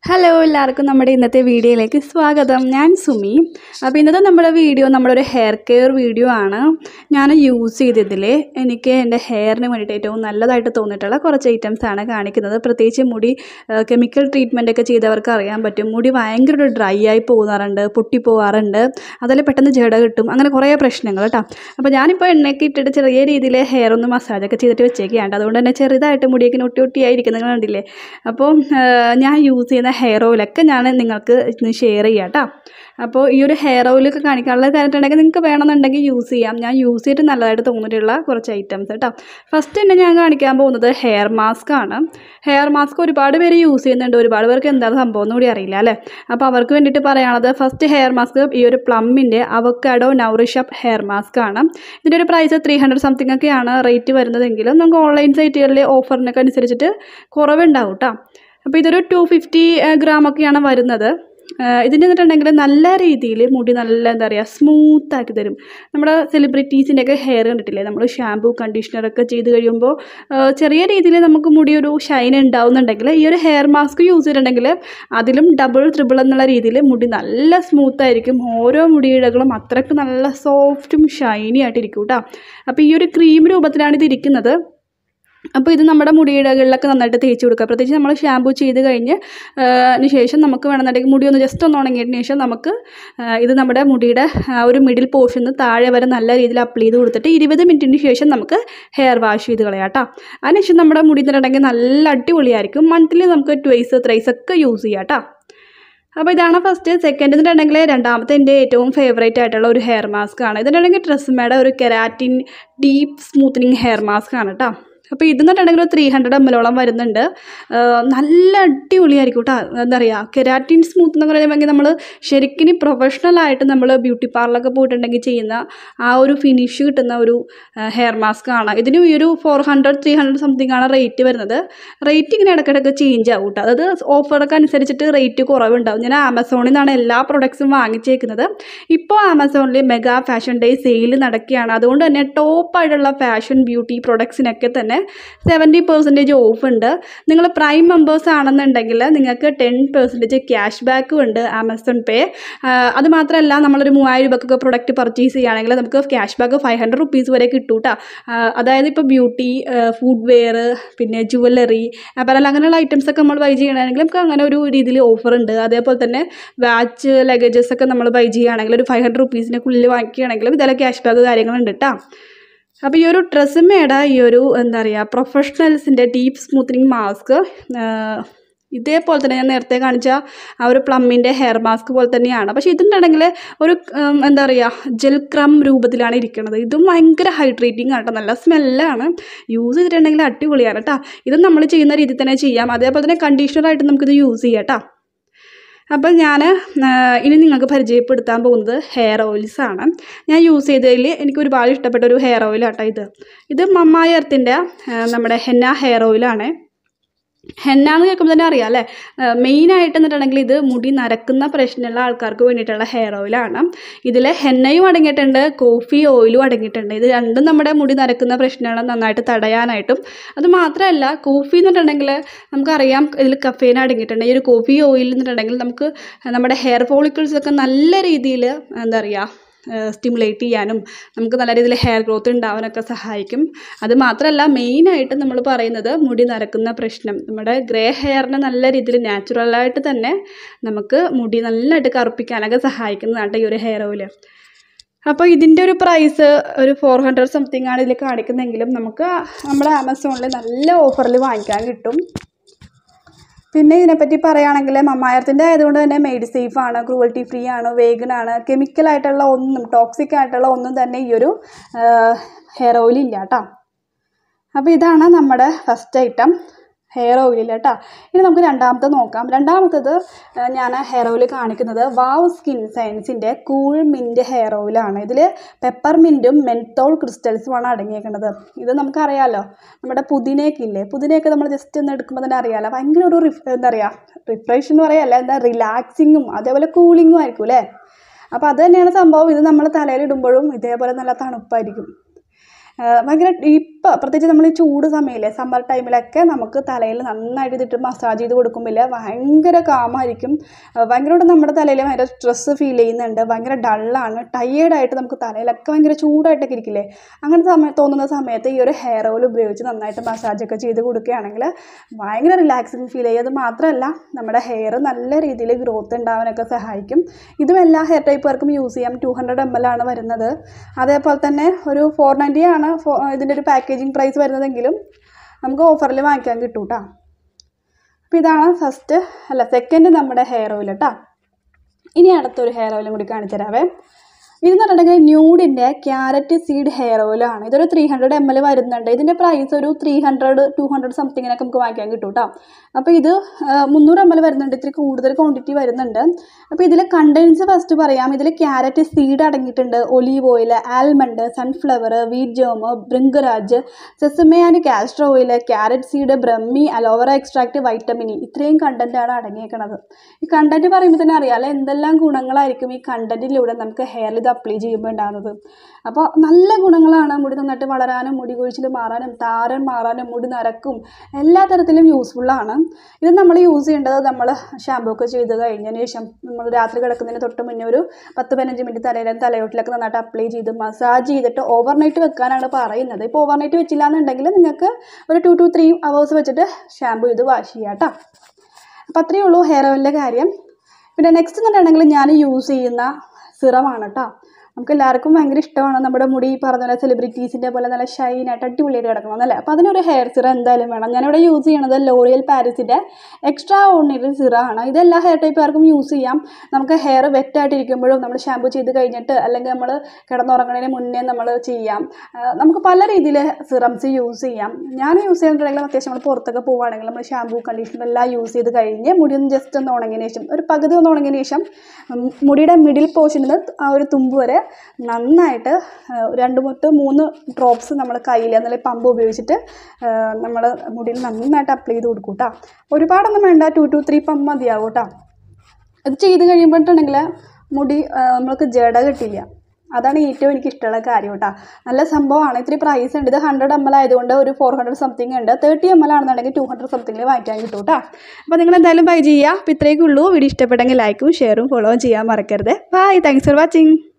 hello എല്ലാവർക്കും നമ്മുടെ ഇന്നത്തെ വീഡിയോയിലേക്ക് സ്വാഗതം ഞാൻ സുമി അപ്പോൾ ഇന്നത്തെ നമ്മുടെ വീഡിയോ നമ്മളൊരു ഹെയർ കെയർ വീഡിയോ ആണ് ഞാൻ യൂസ് ചെയ്തതിൽ എനിക്ക് എൻ്റെ ഹെയറിന് വേണ്ടിയിട്ട് ഏറ്റവും നല്ലതായിട്ട് തോന്നിയിട്ടുള്ള കുറച്ച് ഐറ്റംസ് ആണ് കാണിക്കുന്നത് പ്രത്യേകിച്ച് മുടി കെമിക്കൽ ട്രീറ്റ്മെൻ്റ് ഒക്കെ ചെയ്തവർക്ക് അറിയാൻ പറ്റും മുടി ഭയങ്കര ഒരു ഡ്രൈ ആയി പോകാറുണ്ട് പൊട്ടിപ്പോകാറുണ്ട് അതിൽ പെട്ടെന്ന് ജട കിട്ടും അങ്ങനെ കുറേ പ്രശ്നങ്ങൾ കേട്ടോ അപ്പോൾ ഞാനിപ്പോൾ എണ്ണയൊക്കെ ഇട്ടിട്ട് ചെറിയ രീതിയിൽ ഹെയർ ഒന്ന് മസാജൊക്കെ ചെയ്തിട്ട് വെച്ചേക്കുകയാണ് അതുകൊണ്ട് തന്നെ ചെറുതായിട്ട് മുടിയൊക്കെ ഒട്ടി ഒട്ടിയായിരിക്കുന്നത് കണ്ടില്ലേ അപ്പോൾ ഞാൻ യൂസ് ചെയ്യുന്ന ഹെയർ ഓയിലൊക്കെ ഞാൻ നിങ്ങൾക്ക് ഇന്ന് ഷെയർ ചെയ്യാം കേട്ടോ അപ്പോൾ ഈ ഒരു ഹെയർ ഓയിലൊക്കെ കാണിക്കാനുള്ള കാര്യമുണ്ടെങ്കിൽ നിങ്ങൾക്ക് വേണമെന്നുണ്ടെങ്കിൽ യൂസ് ചെയ്യാം ഞാൻ യൂസ് ചെയ്തിട്ട് നല്ലതായിട്ട് തോന്നിയിട്ടുള്ള കുറച്ച് ഐറ്റംസ് കേട്ടോ ഫസ്റ്റ് തന്നെ ഞാൻ കാണിക്കാൻ പോകുന്നത് ഹെയർ മാസ്ക് ആണ് ഹെയർ മാസ്ക് ഒരുപാട് പേര് യൂസ് ചെയ്യുന്നുണ്ട് ഒരുപാട് പേർക്ക് എന്താണ് സംഭവം എന്ന് കൂടി അറിയില്ല അല്ലേ അപ്പോൾ അവർക്ക് വേണ്ടിയിട്ട് പറയാനുള്ളത് ഫസ്റ്റ് ഹെയർ മാസ്ക് ഈ ഒരു പ്ലമ്മിൻ്റെ avocado nourish up hair mask ആണ് ഇതിൻ്റെ ഒരു പ്രൈസ് ത്രീ ഹൺഡ്രഡ് സംതിങ് ഒക്കെയാണ് റേറ്റ് വരുന്നതെങ്കിലും നമുക്ക് ഓൺലൈൻ സൈറ്റുകളിൽ ഓഫറിനൊക്കെ അനുസരിച്ചിട്ട് കുറവുണ്ടാവും കേട്ടോ അപ്പോൾ ഇതൊരു ടു ഫിഫ്റ്റി ഗ്രാമൊക്കെയാണ് വരുന്നത് ഇതിൻ്റെ എന്നിട്ടുണ്ടെങ്കിൽ നല്ല രീതിയിൽ മുടി നല്ല എന്താ പറയുക സ്മൂത്താക്കി തരും നമ്മുടെ സെലിബ്രിറ്റീസിൻ്റെ ഒക്കെ ഹെയർ കണ്ടിട്ടില്ലേ നമ്മൾ ഷാമ്പൂ കണ്ടീഷണറൊക്കെ ചെയ്ത് കഴിയുമ്പോൾ ചെറിയ രീതിയിൽ നമുക്ക് മുടി ഒരു ഷൈൻ ഉണ്ടാവുന്നുണ്ടെങ്കിൽ ഈ ഒരു ഹെയർ മാസ്ക് യൂസ് ചെയ്തിട്ടുണ്ടെങ്കിൽ അതിലും ഡബിൾ ത്രിബിൾ എന്നുള്ള രീതിയിൽ മുടി നല്ല സ്മൂത്തായിരിക്കും ഓരോ മുടിയിഴകളും അത്രയ്ക്ക് നല്ല സോഫ്റ്റും ഷൈനി ആയിട്ടിരിക്കും കേട്ടോ അപ്പോൾ ഈ ഒരു ക്രീം രൂപത്തിലാണ് ഇത് ഇരിക്കുന്നത് അപ്പോൾ ഇത് നമ്മുടെ മുടിയിടകളിലൊക്കെ നന്നായിട്ട് തേച്ച് കൊടുക്കുക പ്രത്യേകിച്ച് നമ്മൾ ഷാമ്പൂ ചെയ്ത് കഴിഞ്ഞ് അതിന് ശേഷം നമുക്ക് വേണമെന്നുണ്ടെങ്കിൽ മുടി ഒന്ന് ജസ്റ്റ് ഒന്ന് ഉണങ്ങിയതിന് ശേഷം നമുക്ക് ഇത് നമ്മുടെ മുടിയുടെ ആ ഒരു മിഡിൽ പോർഷനിൽ താഴെ വരെ നല്ല രീതിയിൽ അപ്ലൈ ചെയ്ത് കൊടുത്തിട്ട് ഇരുപത് മിനിറ്റിന് ശേഷം നമുക്ക് ഹെയർ വാഷ് ചെയ്ത് കളയാം കേട്ടോ അതിനുശേഷം നമ്മുടെ മുടി എന്നിട്ടുണ്ടെങ്കിൽ നല്ല അടിപൊളിയായിരിക്കും മന്ത്ലി നമുക്ക് ട്വൈസ് ത്രൈസ് ഒക്കെ യൂസ് ചെയ്യാം കേട്ടോ അപ്പോൾ ഇതാണ് ഫസ്റ്റ് സെക്കൻഡ് എന്നിട്ടുണ്ടെങ്കിൽ രണ്ടാമത്തെ എൻ്റെ ഏറ്റവും ഫേവറേറ്റ് ആയിട്ടുള്ള ഒരു ഹെയർ മാസ്ക് ആണ് ഇതിനുണ്ടെങ്കിൽ ട്രസ്മയുടെ ഒരു keratin deep smoothening hair mask ആണ് കേട്ടോ അപ്പോൾ ഇതെന്നിട്ടുണ്ടെങ്കിൽ ഒരു ത്രീ ഹൺഡ്രഡ് എം എല്ലോളം വരുന്നുണ്ട് നല്ല അടിപൊളിയായിരിക്കും കേട്ടോ എന്താ പറയുക കെരാറ്റിൻ സ്മൂത്ത് എന്ന് പറയുമ്പോൾ നമ്മൾ ശരിക്കും പ്രൊഫഷണലായിട്ട് നമ്മൾ ബ്യൂട്ടി പാർലറൊക്കെ പോയിട്ടുണ്ടെങ്കിൽ ചെയ്യുന്ന ആ ഒരു ഫിനിഷ് കിട്ടുന്ന ഒരു ഹെയർ മാസ്ക് ആണ് ഇതിന് ഈ ഒരു four hundred three hundred something ആണ് റേറ്റ് വരുന്നത് റേറ്റ് ഇങ്ങനെ ഇടയ്ക്കിടയ്ക്ക് ചേഞ്ച് ആവും കേട്ടോ അതായത് ഓഫറൊക്കെ അനുസരിച്ചിട്ട് റേറ്റ് കുറവുണ്ടാവും ഞാൻ ആമസോണിൽ നിന്നാണ് എല്ലാ പ്രൊഡക്ട്സും വാങ്ങിച്ചേക്കുന്നത് ഇപ്പോൾ ആമസോണിൽ മെഗാ ഫാഷൻ ഡേ സെയിൽ നടക്കുകയാണ് അതുകൊണ്ട് തന്നെ ടോപ്പായിട്ടുള്ള ഫാഷൻ ബ്യൂട്ടി പ്രൊഡക്ട്സിനൊക്കെ തന്നെ സെവൻറ്റി പെർസെൻറ്റേജ് ഓഫ് ഉണ്ട് നിങ്ങൾ പ്രൈം മെമ്പേഴ്സ് ആണെന്നുണ്ടെങ്കിൽ നിങ്ങൾക്ക് ടെൻ പെർസെൻറ്റേജ് ക്യാഷ് ബാക്കും ഉണ്ട് ആമസോൺ പേ അത് മാത്രമല്ല നമ്മളൊരു മൂവായിരം രൂപക്കൊക്കെ പ്രൊഡക്റ്റ് പർച്ചേസ് ചെയ്യുകയാണെങ്കിൽ നമുക്ക് cash back five hundred rupees വരെ കിട്ടും കേട്ടോ അതായത് ഇപ്പോൾ ബ്യൂട്ടി ഫുഡ് വെയർ പിന്നെ ജുവല്ലറി അപ്പറൽ അങ്ങനെയുള്ള ഐറ്റംസ് ഒക്കെ നമ്മൾ ബൈ ചെയ്യണമെങ്കിൽ നമുക്ക് അങ്ങനെ ഒരു രീതിയിൽ ഓഫർ ഉണ്ട് അതേപോലെ തന്നെ വാച്ച് ലഗേജസ് ഒക്കെ നമ്മൾ ബൈ ചെയ്യുകയാണെങ്കിൽ ഒരു ഫൈവ് ഹൺഡ്രഡ് റുപ്പീസിൻ്റെ ഉള്ളിൽ വാങ്ങിക്കുകയാണെങ്കിലും ഇതെല്ലാം ക്യാഷ് ബാക്ക് കാര്യങ്ങളുണ്ട് കേട്ടോ അപ്പോൾ ഈ ഒരു ഡ്രസ്സുമേടെ ഈ ഒരു എന്താ പറയുക പ്രൊഫഷണൽസിൻ്റെ ഡീപ്പ് സ്മൂത്തനിങ് മാസ്ക് ഇതേപോലെ തന്നെ ഞാൻ നേരത്തെ കാണിച്ച ആ ഒരു പ്ലമ്മിൻ്റെ ഹെയർ മാസ്ക് പോലെ തന്നെയാണ് പക്ഷേ ഇതുണ്ടെങ്കിൽ ഒരു എന്താ പറയുക ജെൽ ക്രം രൂപത്തിലാണ് ഇരിക്കുന്നത് ഇതും ഭയങ്കര ഹൈഡ്രേറ്റിംഗ് ആണ് കേട്ടോ നല്ല സ്മെല്ലാണ് യൂസ് ചെയ്തിട്ടുണ്ടെങ്കിൽ അടിപൊളിയാണ് കേട്ടോ ഇതും നമ്മൾ ചെയ്യുന്ന രീതിയിൽ തന്നെ ചെയ്യാം അതേപോലെ തന്നെ കണ്ടീഷണറായിട്ട് നമുക്കിത് യൂസ് ചെയ്യാം കേട്ടോ അപ്പോൾ ഞാൻ ഇനി നിങ്ങൾക്ക് പരിചയപ്പെടുത്താൻ പോകുന്നത് ഹെയർ ഓയിൽസ് ആണ് ഞാൻ യൂസ് ചെയ്തതിൽ എനിക്ക് ഒരുപാട് ഇഷ്ടപ്പെട്ട ഒരു ഹെയർ ഓയിലാട്ടോ ഇത് ഇത് മമ്മായ എർത്തിൻ്റെ നമ്മുടെ ഹെന്ന ഹെയർ ഓയിലാണ് ഹെന്ന എന്ന് കേൾക്കുമ്പോൾ തന്നെ അറിയാം അല്ലേ മെയിനായിട്ട് എന്നിട്ടുണ്ടെങ്കിൽ ഇത് മുടി നരക്കുന്ന പ്രശ്നമുള്ള ആൾക്കാർക്ക് വേണ്ടിയിട്ടുള്ള ഹെയർ ഓയിലാണ് ഇതിൽ ഹെന്നയും അടങ്ങിയിട്ടുണ്ട് കോഫി ഓയിലും അടങ്ങിയിട്ടുണ്ട് ഇത് രണ്ടും നമ്മുടെ മുടി നരക്കുന്ന പ്രശ്നങ്ങൾ നന്നായിട്ട് തടയാനായിട്ടും അത് മാത്രമല്ല കോഫി എന്നിട്ടുണ്ടെങ്കിൽ നമുക്കറിയാം ഇതിൽ കഫേൻ അടങ്ങിയിട്ടുണ്ട് ഈ ഒരു കോഫി ഓയിൽ എന്നിട്ടുണ്ടെങ്കിൽ നമുക്ക് നമ്മുടെ ഹെയർ ഫോളിക്കിൾസ് ഒക്കെ നല്ല രീതിയിൽ എന്താ പറയുക സ്റ്റിമുലേറ്റ് ചെയ്യാനും നമുക്ക് നല്ല രീതിയിൽ ഹെയർ ഗ്രോത്ത് ഉണ്ടാവാനൊക്കെ സഹായിക്കും അത് മാത്രമല്ല മെയിനായിട്ട് നമ്മൾ പറയുന്നത് മുടി നരക്കുന്ന പ്രശ്നം നമ്മുടെ ഗ്രേ ഹെയറിനെ നല്ല രീതിയിൽ നാച്ചുറലായിട്ട് തന്നെ നമുക്ക് മുടി നല്ലതായിട്ട് കറുപ്പിക്കാനൊക്കെ സഹായിക്കുന്നതാണ് ഈ ഒരു ഹെയർ ഓയിൽ അപ്പോൾ ഇതിൻ്റെ ഒരു പ്രൈസ് ഒരു ഫോർ ഹൺഡ്രഡ് സംതിങ് ആണ് ഇതിൽ കാണിക്കുന്നതെങ്കിലും നമുക്ക് നമ്മുടെ ആമസോണിൽ നല്ല ഓഫറിൽ വാങ്ങിക്കാൻ കിട്ടും പിന്നെ ഇതിനെപ്പറ്റി പറയുകയാണെങ്കിൽ മമ്മായത്തിൻ്റെ ആയതുകൊണ്ട് തന്നെ മെയ്ഡ് സേഫ് ആണ് ക്രൂവൽറ്റി ഫ്രീ ആണ് വേഗൻ ആണ് കെമിക്കലായിട്ടുള്ള ഒന്നും ടോക്സിക് ആയിട്ടുള്ള ഒന്നും തന്നെ ഈ ഒരു ഹെയർ ഓയിൽ ഇല്ല കേട്ടോ അപ്പോൾ ഇതാണ് നമ്മുടെ ഫസ്റ്റ് ഐറ്റം ഹെയർ ഓയിൽ കേട്ടോ ഇനി നമുക്ക് രണ്ടാമത്തെ നോക്കാം രണ്ടാമത്തത് ഞാൻ ഹെയർ ഓയിൽ കാണിക്കുന്നത് വാവ് സ്കിൻ സയൻസിൻ്റെ കൂൾ മിൻറ്റ് ഹെയർ ഓയിലാണ് ഇതിൽ പെപ്പർ മിൻറ്റും മെൻത്തോൾ ക്രിസ്റ്റൽസുമാണ് അടങ്ങിയേക്കുന്നത് ഇത് നമുക്കറിയാമല്ലോ നമ്മുടെ പുതിനയൊക്കെ ഇല്ലേ പുതിനയൊക്കെ നമ്മൾ ജസ്റ്റ് ഒന്ന് എടുക്കുമ്പോൾ തന്നെ അറിയാമല്ലോ ഭയങ്കര ഒരു റിഫ് എന്താ പറയുക റിഫ്രഷ് എന്ന് പറയല്ല എന്താ റിലാക്സിങ്ങും അതേപോലെ കൂളിങ്ങും ആയിരിക്കും അല്ലേ അപ്പോൾ അത് തന്നെയാണ് സംഭവം ഇത് നമ്മൾ തലയിൽ ഇടുമ്പോഴും ഇതേപോലെ നല്ല തണുപ്പായിരിക്കും ഭയങ്കര ഇപ്പം പ്രത്യേകിച്ച് നമ്മൾ ഈ ചൂട് സമയമില്ലേ സമ്മർ ടൈമിലൊക്കെ നമുക്ക് തലയിൽ നന്നായിട്ട് ഇതിട്ട് മസാജ് ചെയ്ത് കൊടുക്കുമ്പോൾ ഭയങ്കര കാമായിരിക്കും ഭയങ്കരമായിട്ട് നമ്മുടെ തലയിൽ ഭയങ്കര സ്ട്രെസ്സ് ഫീൽ ചെയ്യുന്നുണ്ട് ഭയങ്കര ഡള്ളാണ് ടയേർഡായിട്ട് നമുക്ക് തലയിലൊക്കെ ഭയങ്കര ചൂടായിട്ടൊക്കെ ഇരിക്കില്ലേ അങ്ങനെ സമയം തോന്നുന്ന സമയത്ത് ഈ ഒരു ഹെയർ ഓയിൽ ഉപയോഗിച്ച് നന്നായിട്ട് മസാജൊക്കെ ചെയ്ത് കൊടുക്കുകയാണെങ്കിൽ ഭയങ്കര റിലാക്സിങ് ഫീൽ ചെയ്യും അത് മാത്രമല്ല നമ്മുടെ ഹെയർ നല്ല രീതിയിൽ ഗ്രോത്ത് ഉണ്ടാവാനൊക്കെ സഹായിക്കും ഇതും എല്ലാ ഹെയർ ടൈപ്പുകാർക്കും യൂസ് ചെയ്യാം ടു ഹൺഡ്രഡ് എം എൽ ആണ് വരുന്നത് അതേപോലെ തന്നെ ഒരു ഫോർ നയൻറ്റി ആണ് ഫോ- ഇതിൻ്റെ ഒരു പാക്കേജിങ് പ്രൈസ് വരുന്നതെങ്കിലും നമുക്ക് ഓഫറിൽ വാങ്ങിക്കാൻ കിട്ടും കേട്ടോ അപ്പോൾ ഇതാണ് ഫസ്റ്റ് അല്ല സെക്കൻഡ് നമ്മുടെ ഹെയർ ഓയിൽ കേട്ടോ ഇനി അടുത്തൊരു ഹെയർ ഓയിലും കൂടി കാണിച്ചു തരാവേ ഇതെന്ന് പറഞ്ഞിട്ടുണ്ടെങ്കിൽ ന്യൂഡിൻ്റെ ക്യാരറ്റ് സീഡ് ഹെയർ ഓയിലാണ് ഇതൊരു ത്രീ ഹൺഡ്രഡ് എം എൽ വരുന്നുണ്ട് ഇതിൻ്റെ പ്രൈസ് ഒരു ത്രീ ഹൺഡ്രഡ് ടു ഹൺഡ്രഡ് സംതിങ്ങിനൊക്കെ നമുക്ക് വാങ്ങിക്കാൻ കിട്ടും കേട്ടോ അപ്പോൾ ഇത് മുന്നൂറ് എം എൽ വരുന്നുണ്ട് ഇത്തിരി കൂടുതൽ ക്വാണ്ടിറ്റി വരുന്നുണ്ട് അപ്പോൾ ഇതിൽ കണ്ടൻസ് ഫസ്റ്റ് പറയാം ഇതിൽ ക്യാരറ്റ് സീഡ് അടങ്ങിയിട്ടുണ്ട് olive oil almond sunflower wheat germ bhringraj sesame and castor oil carrot seed brahmi aloe vera extract vitamin E ഇത്രയും കണ്ടൻറ്റാണ് അടങ്ങിയേക്കുന്നത് ഈ കണ്ടൻറ്റ് പറയുമ്പോൾ തന്നെ അറിയാമല്ലോ എന്തെല്ലാം ഗുണങ്ങളായിരിക്കും ഈ കണ്ടൻറ്റിലൂടെ നമുക്ക് ഹെയറിൽ ഇത് അപ്ലൈ ചെയ്യുമ്പോൾ ഉണ്ടാകുന്നത് അപ്പോൾ നല്ല ഗുണങ്ങളാണ് മുടി നന്നായിട്ട് വളരാനും മുടി കൊഴിച്ചിൽ മാറാനും താരൻ മാറാനും മുടി നരക്കും എല്ലാ തരത്തിലും യൂസ്ഫുള്ളാണ് ഇത് നമ്മൾ യൂസ് ചെയ്യേണ്ടത് നമ്മൾ ഷാമ്പൂ ഒക്കെ ചെയ്ത് കഴിഞ്ഞതിന് ശേഷം നമ്മൾ രാത്രി കിടക്കുന്നതിന് തൊട്ട് മുന്നേ ഒരു പത്ത് പതിനഞ്ച് മിനിറ്റ് തലയിലും തലയോട്ടിലൊക്കെ നന്നായിട്ട് അപ്ലൈ ചെയ്ത് മസാജ് ചെയ്തിട്ട് ഓവർനൈറ്റ് വെക്കാനാണ് പറയുന്നത് ഇപ്പോൾ ഓവർനൈറ്റ് വെച്ചില്ല എന്നുണ്ടെങ്കിൽ നിങ്ങൾക്ക് ഒരു ടു ടു ത്രീ അവേഴ്സ് വെച്ചിട്ട് ഷാമ്പൂ ചെയ്ത് വാഷ് ചെയ്യാം കേട്ടോ അപ്പോൾ അത്രയേ ഉള്ളൂ ഹെയർ ഓയിലിൻ്റെ കാര്യം പിന്നെ നെക്സ്റ്റ് എന്ന് പറഞ്ഞിട്ടുണ്ടെങ്കിൽ ഞാൻ യൂസ് ചെയ്യുന്ന സിറമാണ് കേട്ടോ നമുക്ക് എല്ലാവർക്കും ഭയങ്കര ഇഷ്ടമാണ് നമ്മുടെ മുടി ഈ പറഞ്ഞ പോലെ സെലിബ്രിറ്റീസിൻ്റെ പോലെ നല്ല ഷൈനായിട്ട് അടിപൊളിയായിട്ട് കിടക്കണം എന്നല്ലേ അപ്പോൾ അതിനൊരു ഹെയർ സിറ എന്തായാലും വേണം ഞാനിവിടെ യൂസ് ചെയ്യണത് ലോറിയൽ പാരീസിൻ്റെ എക്സ്ട്രാ ഓർഡിനറി സിറ ആണ് ഇത് എല്ലാ ഹെയർ ടൈപ്പുകാർക്കും യൂസ് ചെയ്യാം നമുക്ക് ഹെയർ വെറ്റായിട്ടിരിക്കുമ്പോഴും നമ്മൾ ഷാമ്പു ചെയ്ത് കഴിഞ്ഞിട്ട് അല്ലെങ്കിൽ നമ്മൾ കിടന്നുറങ്ങുന്നതിന് മുന്നേ നമ്മൾ ചെയ്യാം ആ, നമുക്ക് പല രീതിയിൽ സിറംസ് യൂസ് ചെയ്യാം ഞാൻ യൂസ് ചെയ്യുന്നുണ്ടെങ്കിലും അത്യാവശ്യം നമ്മൾ പുറത്തൊക്കെ പോവുകയാണെങ്കിൽ നമ്മൾ ഷാമ്പൂ കണ്ടീഷണർ എല്ലാം യൂസ് ചെയ്ത് കഴിഞ്ഞ് മുടി ഒന്ന് ജസ്റ്റ് ഒന്ന് ഉണങ്ങിയതിന് ശേഷം ഒരു പകുതി ഒന്ന് ഉണങ്ങിയതിന് ശേഷം ഉം, മുടിയുടെ മിഡിൽ പോർഷനിൽ നിന്ന് ആ ഒരു തുമ്പ് വരെ നന്നായിട്ട് ആ, രണ്ട് മുട്ട് മൂന്ന് ഡ്രോപ്സ് നമ്മൾ കയ്യിൽ എന്നുള്ള പമ്പ് ഉപയോഗിച്ചിട്ട് നമ്മൾ മുടിയിൽ നന്നായിട്ട് അപ്ലൈ ചെയ്ത് കൊടുക്കും കേട്ടോ ഒരുപാടൊന്നും വേണ്ട ടു ടു ത്രീ പമ്പ് മതിയാവും കേട്ടോ ഇത് ചെയ്ത് കഴിയുമ്പോഴാണെങ്കിൽ മുടി ആ, നമ്മൾക്ക് ജട കിട്ടില്ല അതാണ് ഏറ്റവും എനിക്ക് ഇഷ്ടമുള്ള കാര്യം കേട്ടോ നല്ല സംഭവമാണ് ഇത്തിരി പ്രൈസ് ഉണ്ട് ഇത് ഹൺഡ്രഡ് എം എൽ ആയതുകൊണ്ട് ഒരു ഫോർ ഹൺഡ്രഡ് സംതിങ് ഉണ്ട് തേർട്ടി എം എൽ ആണെന്നുണ്ടെങ്കിൽ ടു ഹൺഡ്രഡ് സംതിങ്ങിൽ വാങ്ങിക്കാൻ കിട്ടും കേട്ടോ അപ്പോൾ നിങ്ങൾ എന്തായാലും ബൈ ചെയ്യുക അപ്പോൾ ഇത്രയൊക്കെ ഉള്ളൂ വീഡിയോ ഇഷ്ടപ്പെട്ടെങ്കിൽ ലൈക്കും ഷെയറും ഫോളോവും ചെയ്യാൻ മറക്കരുത് ബൈ താങ്ക്സ് ഫോർ വാച്ചിങ്